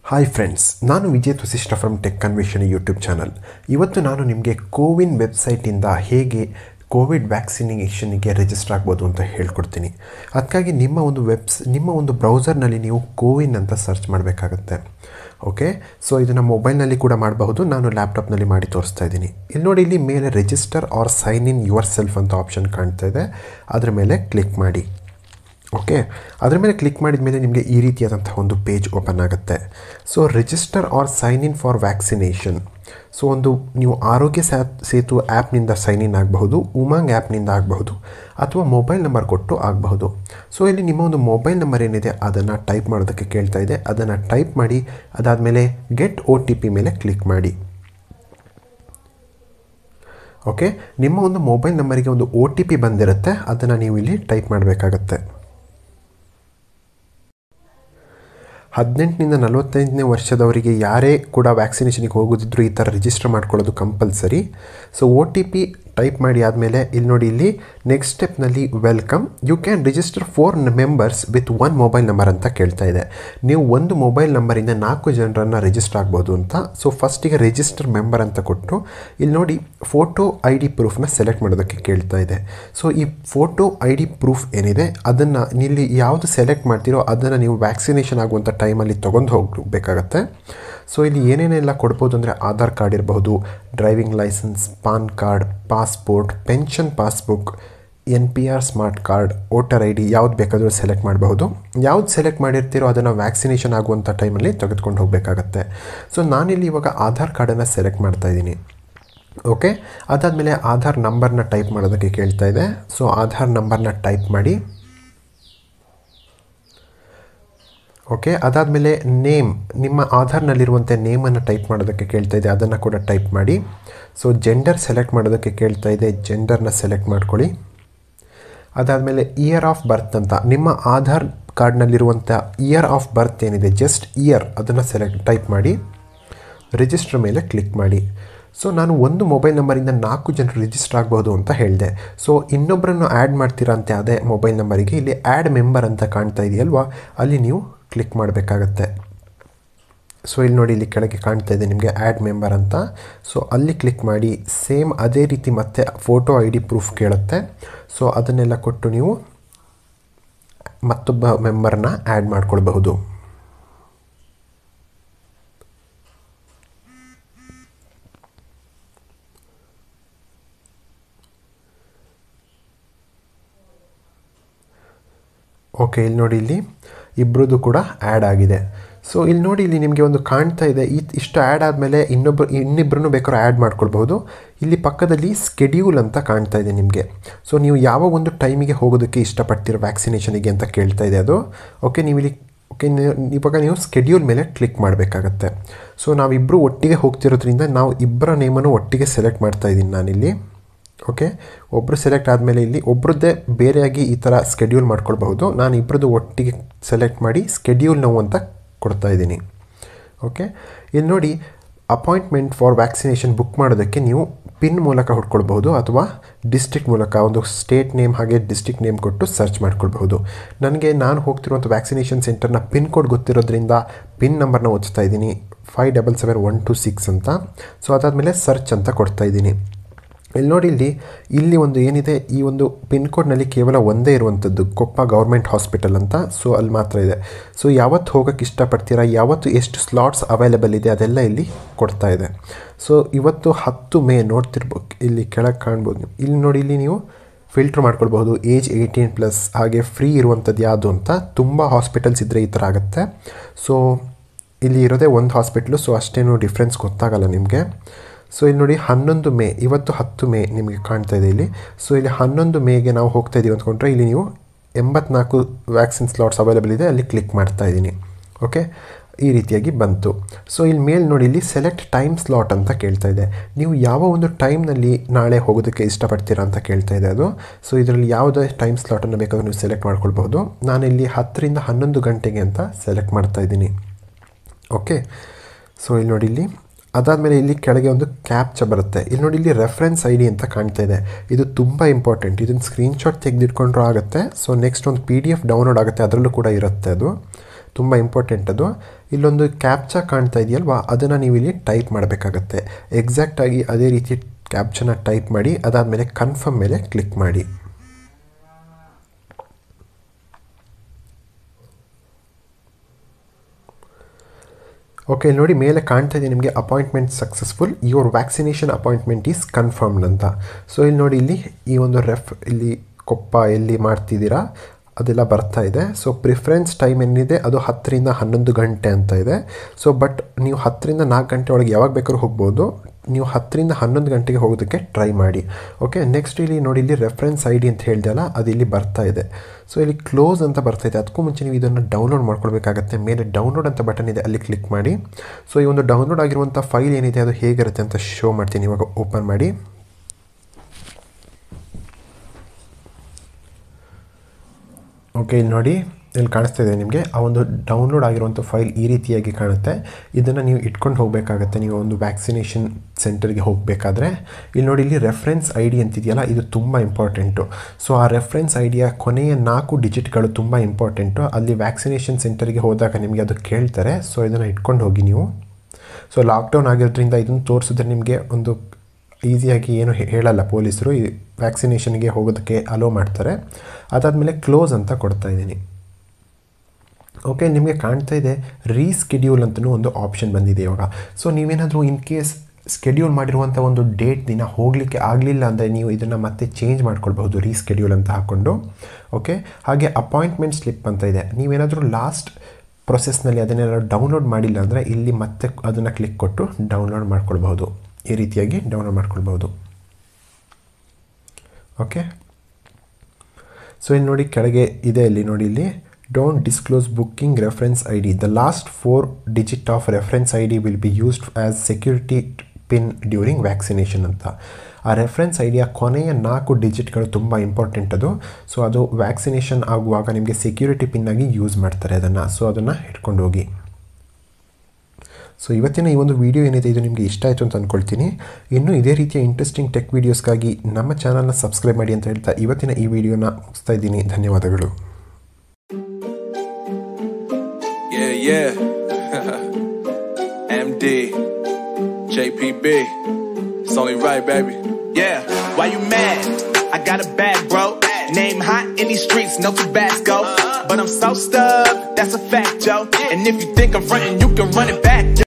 Hi friends ನಾನು Vijay Vasishtha from tech convention YouTube channel ಇವತ್ತು ನಾನು ನಿಮಗೆ ಕೋವಿನ್ ವೆಬ್ಸೈಟಿಂದ ಹೇಗೆ ಕೋವಿಡ್ ವ್ಯಾಕ್ಸಿನೇಷನ್ಗೆ ರಿಜಿಸ್ಟರ್ ಆಗ್ಬೋದು ಅಂತ ಹೇಳ್ಕೊಡ್ತೀನಿ ಅದಕ್ಕಾಗಿ ನಿಮ್ಮ ಒಂದು ವೆಬ್ಸ್ ನಿಮ್ಮ ಒಂದು ಬ್ರೌಸರ್ನಲ್ಲಿ ನೀವು ಕೋವಿನ್ ಅಂತ ಸರ್ಚ್ ಮಾಡಬೇಕಾಗತ್ತೆ ಓಕೆ ಸೊ ಇದನ್ನು ಮೊಬೈಲ್ನಲ್ಲಿ ಕೂಡ ಮಾಡಬಹುದು ನಾನು ಲ್ಯಾಪ್ಟಾಪ್ನಲ್ಲಿ ಮಾಡಿ ತೋರಿಸ್ತಾ ಇದ್ದೀನಿ ಇಲ್ಲಿ ನೋಡಿ ಇಲ್ಲಿ ಮೇಲೆ register or sign in yourself ಅಂತ ಆಪ್ಷನ್ ಕಾಣ್ತಾ ಇದೆ ಅದರ ಮೇಲೆ ಕ್ಲಿಕ್ ಮಾಡಿ ಓಕೆ ಅದರ ಮೇಲೆ ಕ್ಲಿಕ್ ಮಾಡಿದ ಮೇಲೆ ನಿಮಗೆ ಈ ರೀತಿಯಾದಂಥ ಒಂದು ಪೇಜ್ ಓಪನ್ ಆಗುತ್ತೆ so register or sign in for vaccination so ಒಂದು ನೀವು ಆರೋಗ್ಯ ಸಾ ಸೇತು ಆ್ಯಪ್ನಿಂದ ಸೈನ್ ಇನ್ ಆಗಬಹುದು ಉಮಾಂಗ್ ಆ್ಯಪ್ನಿಂದ ಆಗಬಹುದು ಅಥವಾ ಮೊಬೈಲ್ ನಂಬರ್ ಕೊಟ್ಟು ಆಗಬಹುದು ಸೊ ಇಲ್ಲಿ ನಿಮ್ಮ ಒಂದು ಮೊಬೈಲ್ ನಂಬರ್ ಏನಿದೆ ಅದನ್ನು ಟೈಪ್ ಮಾಡೋದಕ್ಕೆ ಕೇಳ್ತಾ ಇದೆ ಅದನ್ನು ಟೈಪ್ ಮಾಡಿ ಅದಾದಮೇಲೆ ಗೆಟ್ ಒ ಟಿ ಪಿ ಮೇಲೆ ಕ್ಲಿಕ್ ಮಾಡಿ ಓಕೆ ನಿಮ್ಮ ಒಂದು ಮೊಬೈಲ್ ನಂಬರಿಗೆ ಒಂದು ಒ ಟಿ ಪಿ ಬಂದಿರುತ್ತೆ ಅದನ್ನು ನೀವು ಇಲ್ಲಿ ಟೈಪ್ ಮಾಡಬೇಕಾಗತ್ತೆ ಹದಿನೆಂಟರಿಂದ ನಲವತ್ತೈದನೇ ವರ್ಷದವರಿಗೆ ಯಾರೇ ಕೂಡ ವ್ಯಾಕ್ಸಿನೇಷನಿಗೆ ಹೋಗೋದಿದ್ರು ಈ ಥರ ರಿಜಿಸ್ಟರ್ ಮಾಡ್ಕೊಳ್ಳೋದು compulsory so O T P type ಮಾಡಿ ಆದಮೇಲೆ ಇಲ್ಲಿ ನೋಡಿ ಇಲ್ಲಿ ನೆಕ್ಸ್ಟ್ ಸ್ಟೆಪ್ನಲ್ಲಿ welcome you can register four members with one mobile number ಅಂತ ಕೇಳ್ತಾ ಇದೆ ನೀವು ಒಂದು ಮೊಬೈಲ್ ನಂಬರಿಂದ ನಾಲ್ಕು ಜನರನ್ನು ರಿಜಿಸ್ಟರ್ ಆಗ್ಬೋದು ಅಂತ ಸೊ ಫಸ್ಟಿಗೆ ರಿಜಿಸ್ಟರ್ ಮೆಂಬರ್ ಅಂತ ಕೊಟ್ಟು ಇಲ್ಲಿ ನೋಡಿ ಫೋಟೋ ಐ ಡಿ ಪ್ರೂಫ್ನ ಸೆಲೆಕ್ಟ್ ಮಾಡೋದಕ್ಕೆ ಕೇಳ್ತಾ ಇದೆ ಸೊ ಈ ಫೋಟೋ ಐ ಡಿ ಪ್ರೂಫ್ ಏನಿದೆ ಅದನ್ನು ಇಲ್ಲಿ ಯಾವುದು ಸೆಲೆಕ್ಟ್ ಮಾಡ್ತೀರೋ ಅದನ್ನು ನೀವು ವ್ಯಾಕ್ಸಿನೇಷನ್ ಆಗುವಂಥ ಟೈಮಲ್ಲಿ ತೊಗೊಂಡು ಹೋಗಬೇಕಾಗತ್ತೆ ಸೊ ಇಲ್ಲಿ ಏನೇನೆಲ್ಲ ಕೊಡ್ಬೋದು ಅಂದರೆ ಆಧಾರ್ ಕಾರ್ಡ್ ಇರಬಹುದು driving licence PAN card passport pension passbook N P R smart card voter I D ಯಾವ್ದು ಬೇಕಾದರೂ ಸೆಲೆಕ್ಟ್ ಮಾಡಬಹುದು ಯಾವ್ದು ಸೆಲೆಕ್ಟ್ ಮಾಡಿರ್ತೀರೋ ಅದನ್ನು ವ್ಯಾಕ್ಸಿನೇಷನ್ ಆಗುವಂಥ ಟೈಮಲ್ಲಿ ತೆಗೆದುಕೊಂಡು ಹೋಗಬೇಕಾಗತ್ತೆ ಸೊ ನಾನಿಲ್ಲಿ ಇವಾಗ ಆಧಾರ್ ಕಾರ್ಡನ್ನು ಸೆಲೆಕ್ಟ್ ಮಾಡ್ತಾ ಇದ್ದೀನಿ ಓಕೆ ಅದಾದಮೇಲೆ ಆಧಾರ್ ನಂಬರ್ನ ಟೈಪ್ ಮಾಡೋದಕ್ಕೆ ಕೇಳ್ತಾ ಇದೆ ಸೊ ಆಧಾರ್ ನಂಬರ್ನ ಟೈಪ್ ಮಾಡಿ ಓಕೆ ಅದಾದಮೇಲೆ ನೇಮ್ ನಿಮ್ಮ ಆಧಾರ್ನಲ್ಲಿರುವಂಥ ನೇಮನ್ನು ಟೈಪ್ ಮಾಡೋದಕ್ಕೆ ಕೇಳ್ತಾ ಇದೆ ಅದನ್ನು ಕೂಡ ಟೈಪ್ ಮಾಡಿ ಸೊ ಜೆಂಡರ್ ಸೆಲೆಕ್ಟ್ ಮಾಡೋದಕ್ಕೆ ಕೇಳ್ತಾ ಇದೆ ಜೆಂಡರ್ನ ಸೆಲೆಕ್ಟ್ ಮಾಡ್ಕೊಳ್ಳಿ ಅದಾದಮೇಲೆ ಇಯರ್ ಆಫ್ ಬರ್ತ್ ಅಂತ ನಿಮ್ಮ ಆಧಾರ್ ಕಾರ್ಡ್ನಲ್ಲಿರುವಂಥ ಇಯರ್ ಆಫ್ ಬರ್ತ್ ಏನಿದೆ ಜಸ್ಟ್ ಇಯರ್ ಅದನ್ನು ಸೆಲೆಕ್ಟ್ ಟೈಪ್ ಮಾಡಿ ರಿಜಿಸ್ಟರ್ ಮೇಲೆ ಕ್ಲಿಕ್ ಮಾಡಿ ಸೊ ನಾನು ಒಂದು ಮೊಬೈಲ್ ನಂಬರಿಂದ ನಾಲ್ಕು ಜನರು ರಿಜಿಸ್ಟರ್ ಆಗ್ಬೋದು ಅಂತ ಹೇಳಿದೆ ಸೊ ಇನ್ನೊಬ್ಬರನ್ನು ಆ್ಯಡ್ ಮಾಡ್ತೀರಾ ಅಂತ ಅದೇ ಮೊಬೈಲ್ ನಂಬರಿಗೆ ಇಲ್ಲಿ ಆ್ಯಡ್ ಮೆಂಬರ್ ಅಂತ ಕಾಣ್ತಾ ಇದೆಯಲ್ವಾ ಅಲ್ಲಿ ನೀವು ಕ್ಲಿಕ್ ಮಾಡಬೇಕಾಗತ್ತೆ ಸೊ ಇಲ್ಲಿ ನೋಡಿ ಇಲ್ಲಿ ಕೆಳಗೆ ಕಾಣ್ತಾ ಇದೆ ನಿಮಗೆ ಆ್ಯಡ್ ಮೆಂಬರ್ ಅಂತ ಸೊ ಅಲ್ಲಿ ಕ್ಲಿಕ್ ಮಾಡಿ ಸೇಮ್ ಅದೇ ರೀತಿ ಮತ್ತೆ ಫೋಟೋ ಐ ಡಿ ಪ್ರೂಫ್ ಕೇಳುತ್ತೆ ಸೊ ಅದನ್ನೆಲ್ಲ ಕೊಟ್ಟು ನೀವು ಮತ್ತೊಬ್ಬ ಮೆಂಬರ್ನ ಆ್ಯಡ್ ಮಾಡ್ಕೊಳ್ಬಹುದು ಓಕೆ ಇಲ್ಲಿ ನೋಡಿ ಇಲ್ಲಿ ಇಬ್ಬರದ್ದು ಕೂಡ ಆ್ಯಡ್ ಆಗಿದೆ ಸೊ ಇಲ್ಲಿ ನೋಡಿ ಇಲ್ಲಿ ನಿಮಗೆ ಒಂದು ಕಾಣ್ತಾ ಇದೆ ಈ ಇಷ್ಟು ಆ್ಯಡ್ ಆದಮೇಲೆ ಇನ್ನೊಬ್ಬರು ಇನ್ನಿಬ್ಬರನ್ನು ಬೇಕಾದ್ರೂ ಆ್ಯಡ್ ಮಾಡ್ಕೊಳ್ಬಹುದು ಇಲ್ಲಿ ಪಕ್ಕದಲ್ಲಿ ಸ್ಕೆಡ್ಯೂಲ್ ಅಂತ ಕಾಣ್ತಾ ಇದೆ ನಿಮಗೆ ಸೊ ನೀವು ಯಾವ ಒಂದು ಟೈಮಿಗೆ ಹೋಗೋದಕ್ಕೆ ಇಷ್ಟಪಡ್ತೀರೋ ವ್ಯಾಕ್ಸಿನೇಷನಿಗೆ ಅಂತ ಕೇಳ್ತಾ ಇದೆ ಅದು ಓಕೆ ನೀವು ಇಲ್ಲಿ ಓಕೆ ಇವಾಗ ನೀವು ಸ್ಕೆಡ್ಯೂಲ್ ಮೇಲೆ ಕ್ಲಿಕ್ ಮಾಡಬೇಕಾಗತ್ತೆ ಸೊ ನಾವಿಬ್ಬರು ಒಟ್ಟಿಗೆ ಹೋಗ್ತಿರೋದ್ರಿಂದ ನಾವು ಇಬ್ಬರ ನೇಮನ್ನು ಒಟ್ಟಿಗೆ ಸೆಲೆಕ್ಟ್ ಮಾಡ್ತಾ ಇದ್ದೀನಿ ನಾನಿಲ್ಲಿ ಓಕೆ ಒಬ್ಬರು ಸೆಲೆಕ್ಟ್ ಆದಮೇಲೆ ಇಲ್ಲಿ ಒಬ್ರದ್ದೇ ಬೇರೆಯಾಗಿ ಈ ಥರ ಸ್ಕೆಡ್ಯೂಲ್ ಮಾಡ್ಕೊಳ್ಬಹುದು ನಾನು ಇಬ್ಬರದ್ದು ಒಟ್ಟಿಗೆ ಸೆಲೆಕ್ಟ್ ಮಾಡಿ ಸ್ಕೆಡ್ಯೂಲ್ ನೋವು ಅಂತ ಕೊಡ್ತಾ ಇದ್ದೀನಿ ಓಕೆ ಇಲ್ಲಿ ನೋಡಿ ಅಪಾಯಿಂಟ್ಮೆಂಟ್ ಫಾರ್ ವ್ಯಾಕ್ಸಿನೇಷನ್ ಬುಕ್ ಮಾಡೋದಕ್ಕೆ ನೀವು ಪಿನ್ ಮೂಲಕ ಹುಡ್ಕೊಳ್ಬಹುದು ಅಥವಾ ಡಿಸ್ಟ್ರಿಕ್ಟ್ ಮೂಲಕ ಒಂದು ಸ್ಟೇಟ್ ನೇಮ್ ಹಾಗೆ ಡಿಸ್ಟ್ರಿಕ್ಟ್ ನೇಮ್ ಕೊಟ್ಟು ಸರ್ಚ್ ಮಾಡ್ಕೊಳ್ಬಹುದು ನನಗೆ ನಾನು ಹೋಗ್ತಿರುವಂಥ ವ್ಯಾಕ್ಸಿನೇಷನ್ ಸೆಂಟರ್ನ ಪಿನ್ ಕೋಡ್ ಗೊತ್ತಿರೋದ್ರಿಂದ ಪಿನ್ ನಂಬರ್ನ ಓದಿಸ್ತಾ ಇದ್ದೀನಿ five double seven one two six ಅಂತ ಸೊ ಅದಾದಮೇಲೆ ಸರ್ಚ್ ಅಂತ ಕೊಡ್ತಾ ಇದ್ದೀನಿ ಇಲ್ಲಿ ನೋಡಿ ಇಲ್ಲಿ ಇಲ್ಲಿ ಒಂದು ಏನಿದೆ ಈ ಒಂದು ಪಿನ್ ಕೋಡ್ನಲ್ಲಿ ಕೇವಲ ಒಂದೇ ಇರುವಂಥದ್ದು ಕೊಪ್ಪ ಗೌರ್ಮೆಂಟ್ ಹಾಸ್ಪಿಟಲ್ ಅಂತ ಸೊ ಅಲ್ಲಿ ಮಾತ್ರ ಇದೆ ಸೊ ಯಾವತ್ತು ಹೋಗೋಕ್ಕೆ ಇಷ್ಟಪಡ್ತೀರಾ ಯಾವತ್ತು ಎಷ್ಟು ಸ್ಲಾಟ್ಸ್ ಅವೈಲೇಬಲ್ ಇದೆ ಅದೆಲ್ಲ ಇಲ್ಲಿ ಕೊಡ್ತಾ ಇದೆ ಸೊ ಇವತ್ತು ಹತ್ತು ಮೇ ನೋಡ್ತಿರ್ಬೇಕು ಇಲ್ಲಿ ಕೆಳಗೆ ಕಾಣ್ಬೋದು ನೀವು ಇಲ್ಲಿ ನೋಡಿ ಇಲ್ಲಿ ನೀವು ಫಿಲ್ಟ್ರ್ ಮಾಡ್ಕೊಳ್ಬಹುದು ಏಜ್ ಏಯ್ಟೀನ್ ಪ್ಲಸ್ ಹಾಗೆ ಫ್ರೀ ಇರುವಂಥದ್ದು ಯಾವುದು ಅಂತ ತುಂಬ ಹಾಸ್ಪಿಟಲ್ಸ್ ಇದ್ದರೆ ಈ ಥರ ಆಗುತ್ತೆ ಸೊ ಇಲ್ಲಿ ಇರೋದೇ ಒಂದು ಹಾಸ್ಪಿಟ್ಲು ಸೊ ಅಷ್ಟೇನು ಡಿಫ್ರೆನ್ಸ್ ಗೊತ್ತಾಗಲ್ಲ ನಿಮಗೆ ಸೊ ಇಲ್ಲಿ ನೋಡಿ ಹನ್ನೊಂದು ಮೇ ಇವತ್ತು ಹತ್ತು ಮೇ ನಿಮಗೆ ಕಾಣ್ತಾ ಇದೆ ಇಲ್ಲಿ ಸೊ ಇಲ್ಲಿ ಹನ್ನೊಂದು ಮೇಗೆ ನಾವು ಹೋಗ್ತಾ ಇದ್ದೀವಿ ಅಂದ್ಕೊಂಡ್ರೆ ಇಲ್ಲಿ ನೀವು ಎಂಬತ್ನಾಲ್ಕು ವ್ಯಾಕ್ಸಿನ್ ಸ್ಲಾಟ್ಸ್ ಅವೈಲೇಬಲ್ ಇದೆ ಅಲ್ಲಿ ಕ್ಲಿಕ್ ಮಾಡ್ತಾ ಇದ್ದೀನಿ ಓಕೆ ಈ ರೀತಿಯಾಗಿ ಬಂತು ಸೊ ಇಲ್ಲಿ ಮೇಲೆ ನೋಡಿ ಇಲ್ಲಿ ಸೆಲೆಕ್ಟ್ ಟೈಮ್ ಸ್ಲಾಟ್ ಅಂತ ಕೇಳ್ತಾ ಇದೆ ನೀವು ಯಾವ ಒಂದು ಟೈಮ್ನಲ್ಲಿ ನಾಳೆ ಹೋಗೋದಕ್ಕೆ ಇಷ್ಟಪಡ್ತೀರಾ ಅಂತ ಕೇಳ್ತಾ ಇದೆ ಅದು ಸೊ ಇದರಲ್ಲಿ ಯಾವುದೇ ಟೈಮ್ ಸ್ಲಾಟನ್ನು ಬೇಕಾದರೂ ನೀವು ಸೆಲೆಕ್ಟ್ ಮಾಡ್ಕೊಳ್ಬಹುದು ನಾನಿಲ್ಲಿ ಹತ್ತರಿಂದ ಹನ್ನೊಂದು ಗಂಟೆಗೆ ಅಂತ ಸೆಲೆಕ್ಟ್ ಮಾಡ್ತಾ ಇದ್ದೀನಿ ಓಕೆ ಸೊ ಇಲ್ಲಿ ನೋಡಿ ಇಲ್ಲಿ ಅದಾದಮೇಲೆ ಇಲ್ಲಿ ಕೆಳಗೆ ಒಂದು ಕ್ಯಾಪ್ಚ ಬರುತ್ತೆ ಇಲ್ಲಿ ನೋಡಿ ಇಲ್ಲಿ ರೆಫರೆನ್ಸ್ ಐ ಡಿ ಅಂತ ಕಾಣ್ತಾ ಇದೆ ಇದು ತುಂಬ ಇಂಪಾರ್ಟೆಂಟ್ ಇದನ್ನು ಸ್ಕ್ರೀನ್ಶಾಟ್ ತೆಗೆದಿಟ್ಕೊಂಡ್ರೂ ಆಗುತ್ತೆ ಸೊ ನೆಕ್ಸ್ಟ್ ಒಂದು ಪಿ ಡಿ ಎಫ್ ಡೌನ್ಲೋಡ್ ಆಗುತ್ತೆ ಅದರಲ್ಲೂ ಕೂಡ ಇರುತ್ತೆ ಅದು ತುಂಬ ಇಂಪಾರ್ಟೆಂಟ್ ಅದು ಇಲ್ಲೊಂದು ಕ್ಯಾಪ್ಚಾ ಕಾಣ್ತಾ ಇದೆಯಲ್ವಾ ಅದನ್ನು ನೀವು ಇಲ್ಲಿ ಟೈಪ್ ಮಾಡಬೇಕಾಗತ್ತೆ ಎಕ್ಸಾಕ್ಟಾಗಿ ಅದೇ ರೀತಿ ಕ್ಯಾಪ್ಚನ ಟೈಪ್ ಮಾಡಿ ಅದಾದಮೇಲೆ ಕನ್ಫರ್ಮ್ ಮೇಲೆ ಕ್ಲಿಕ್ ಮಾಡಿ ಓಕೆ ನೋಡಿ ಮೇಲೆ ಕಾಣ್ತಾ ಇದೆ ನಿಮಗೆ appointment successful your vaccination appointment is confirmed ಅಂತ ಸೊ ಇಲ್ಲಿ ನೋಡಿ ಇಲ್ಲಿ ಈ ಒಂದು ರೆಫ್ ಇಲ್ಲಿ ಕೊಪ್ಪ ಎಲ್ಲಿ ಮಾಡ್ತಿದ್ದೀರಾ ಅದೆಲ್ಲ ಬರ್ತಾ ಇದೆ ಸೊ ಪ್ರಿಫರೆನ್ಸ್ ಟೈಮ್ ಏನಿದೆ ಅದು ಹತ್ತರಿಂದ ಹನ್ನೊಂದು ಗಂಟೆ ಅಂತ ಇದೆ ಸೊ ಬಟ್ ನೀವು ಹತ್ತರಿಂದ ನಾಲ್ಕು ಗಂಟೆ ಒಳಗೆ ಯಾವಾಗ ಬೇಕಾದ್ರೂ ಹೋಗ್ಬೋದು ನೀವು ಹತ್ತರಿಂದ ಹನ್ನೊಂದು ಗಂಟೆಗೆ ಹೋಗೋದಕ್ಕೆ ಟ್ರೈ ಮಾಡಿ ಓಕೆ ನೆಕ್ಸ್ಟ್ ಇಲ್ಲಿ ನೋಡಿ ಇಲ್ಲಿ ರೆಫರೆನ್ಸ್ ಐ ಡಿ ಅಂತ ಹೇಳ್ದಲ್ಲ ಅದು ಇಲ್ಲಿ ಬರ್ತಾ ಇದೆ ಸೊ ಇಲ್ಲಿ ಕ್ಲೋಸ್ ಅಂತ ಬರ್ತಾ ಇದೆ ಅದಕ್ಕೂ ಮುಂಚೆ ನೀವು ಇದನ್ನು ಡೌನ್ಲೋಡ್ ಮಾಡ್ಕೊಳ್ಬೇಕಾಗತ್ತೆ ಮೇಲೆ ಡೌನ್ಲೋಡ್ ಅಂತ ಬಟನ್ ಇದೆ ಅಲ್ಲಿ ಕ್ಲಿಕ್ ಮಾಡಿ ಸೊ ಈ ಒಂದು ಡೌನ್ಲೋಡ್ ಆಗಿರುವಂಥ ಫೈಲ್ ಏನಿದೆ ಅದು ಹೇಗಿರುತ್ತೆ ಅಂತ ಶೋ ಮಾಡ್ತೀನಿ ಇವಾಗ ಓಪನ್ ಮಾಡಿ ಓಕೆ ಇಲ್ಲಿ ನೋಡಿ ಇಲ್ಲಿ ಕಾಣಿಸ್ತಾ ಇದೆ ನಿಮಗೆ ಆ ಒಂದು ಡೌನ್ಲೋಡ್ ಆಗಿರುವಂಥ ಫೈಲ್ ಈ ರೀತಿಯಾಗಿ ಕಾಣುತ್ತೆ ಇದನ್ನು ನೀವು ಇಟ್ಕೊಂಡು ಹೋಗಬೇಕಾಗತ್ತೆ ನೀವು ಒಂದು ವ್ಯಾಕ್ಸಿನೇಷನ್ ಸೆಂಟರ್ಗೆ ಹೋಗಬೇಕಾದ್ರೆ ಇಲ್ಲಿ ನೋಡಿ ಇಲ್ಲಿ ರೆಫರೆನ್ಸ್ ಐ ಡಿ ಅಂತಿದೆಯಲ್ಲ ಇದು ತುಂಬ ಇಂಪಾರ್ಟೆಂಟು ಸೊ ಆ ರೆಫರೆನ್ಸ್ ಐ ಡಿಯ ಕೊನೆಯ ನಾಲ್ಕು ಡಿಜಿಟ್ಗಳು ತುಂಬ ಇಂಪಾರ್ಟೆಂಟು ಅಲ್ಲಿ ವ್ಯಾಕ್ಸಿನೇಷನ್ ಸೆಂಟರ್ಗೆ ಹೋದಾಗ ನಿಮಗೆ ಅದು ಕೇಳ್ತಾರೆ ಸೊ ಇದನ್ನು ಇಟ್ಕೊಂಡು ಹೋಗಿ ನೀವು ಸೊ ಲಾಕ್ಡೌನ್ ಆಗಿರೋದ್ರಿಂದ ಇದನ್ನು ತೋರಿಸಿದ್ರೆ ನಿಮಗೆ ಒಂದು ಈಸಿಯಾಗಿ ಏನು ಹೇಳಲ್ಲ ಪೊಲೀಸರು ಈ ವ್ಯಾಕ್ಸಿನೇಷನ್ಗೆ ಹೋಗೋದಕ್ಕೆ ಅಲೋ ಮಾಡ್ತಾರೆ ಅದಾದಮೇಲೆ ಕ್ಲೋಸ್ ಅಂತ ಕೊಡ್ತಾ ಇದ್ದೀನಿ ಓಕೆ ನಿಮಗೆ ಕಾಣ್ತಾ ಇದೆ ರೀಸ್ಕೆಡ್ಯೂಲ್ ಅಂತಲೂ ಒಂದು ಆಪ್ಷನ್ ಬಂದಿದೆ ಇವಾಗ ಸೊ ನೀವೇನಾದರೂ ಇನ್ ಕೇಸ್ ಸ್ಕೆಡ್ಯೂಲ್ ಮಾಡಿರುವಂಥ ಒಂದು ಡೇಟ್ ದಿನ ಹೋಗಲಿಕ್ಕೆ ಆಗಲಿಲ್ಲ ಅಂದರೆ ನೀವು ಇದನ್ನು ಮತ್ತೆ ಚೇಂಜ್ ಮಾಡ್ಕೊಳ್ಬಹುದು ರೀಸ್ಕೆಡ್ಯೂಲ್ ಅಂತ ಹಾಕ್ಕೊಂಡು ಓಕೆ ಹಾಗೆ ಅಪಾಯಿಂಟ್ಮೆಂಟ್ ಸ್ಲಿಪ್ ಅಂತ ಇದೆ ನೀವೇನಾದರೂ ಲಾಸ್ಟ್ ಪ್ರೊಸೆಸ್ನಲ್ಲಿ ಅದನ್ನೆಲ್ಲ ಡೌನ್ಲೋಡ್ ಮಾಡಿಲ್ಲ ಅಂದರೆ ಇಲ್ಲಿ ಮತ್ತೆ ಅದನ್ನು ಕ್ಲಿಕ್ ಕೊಟ್ಟು ಡೌನ್ಲೋಡ್ ಮಾಡ್ಕೊಳ್ಬಹುದು ಈ ರೀತಿಯಾಗಿ ಡೌನ್ಲೋಡ್ ಮಾಡ್ಕೊಳ್ಬಹುದು ಓಕೆ ಸೊ ಇಲ್ಲಿ ನೋಡಿ ಕೆಳಗೆ ಇದೆ ಇಲ್ಲಿ ನೋಡಿ ಇಲ್ಲಿ don't disclose booking reference I D the last four digit of reference I D will be used as security pin during vaccination ಅಂತ ಆ ರೆಫರೆನ್ಸ್ ಐಡಿಯ ಕೊನೆಯ ನಾಲ್ಕು ಡಿಜಿಟ್ಗಳು ತುಂಬ ಇಂಪಾರ್ಟೆಂಟ್ ಅದು ಸೊ ಅದು ವ್ಯಾಕ್ಸಿನೇಷನ್ ಆಗುವಾಗ ನಿಮಗೆ ಸೆಕ್ಯೂರಿಟಿ ಪಿನ್ನಾಗಿ ಯೂಸ್ ಮಾಡ್ತಾರೆ ಅದನ್ನು ಸೊ ಅದನ್ನು ಇಟ್ಕೊಂಡು ಹೋಗಿ ಸೊ ಇವತ್ತಿನ ಈ ಒಂದು ವಿಡಿಯೋ ಏನಿದೆ ಇದು ನಿಮಗೆ ಇಷ್ಟ ಆಯಿತು ಅಂತ ಅಂದ್ಕೊಳ್ತೀನಿ ಇನ್ನೂ ಇದೇ ರೀತಿಯ ಇಂಟ್ರೆಸ್ಟಿಂಗ್ ಟೆಕ್ ವೀಡಿಯೋಸ್ಗಾಗಿ ನಮ್ಮ ಚಾನಲ್ನ ಸಬ್ಸ್ಕ್ರೈಬ್ ಮಾಡಿ ಅಂತ ಹೇಳ್ತಾ ಇವತ್ತಿನ ಈ ವಿಡಿಯೋನ ಮುಗಿಸ್ತಾ ಇದ್ದೀನಿ ಧನ್ಯವಾದಗಳು Yeah, yeah. MD, JPB. It's only right, baby. Yeah, why you mad? I got a bag, bro. Name hot in these streets, no Tabasco. But I'm so stubbed, that's a fact, Joe. And if you think I'm frontin', you can run it back.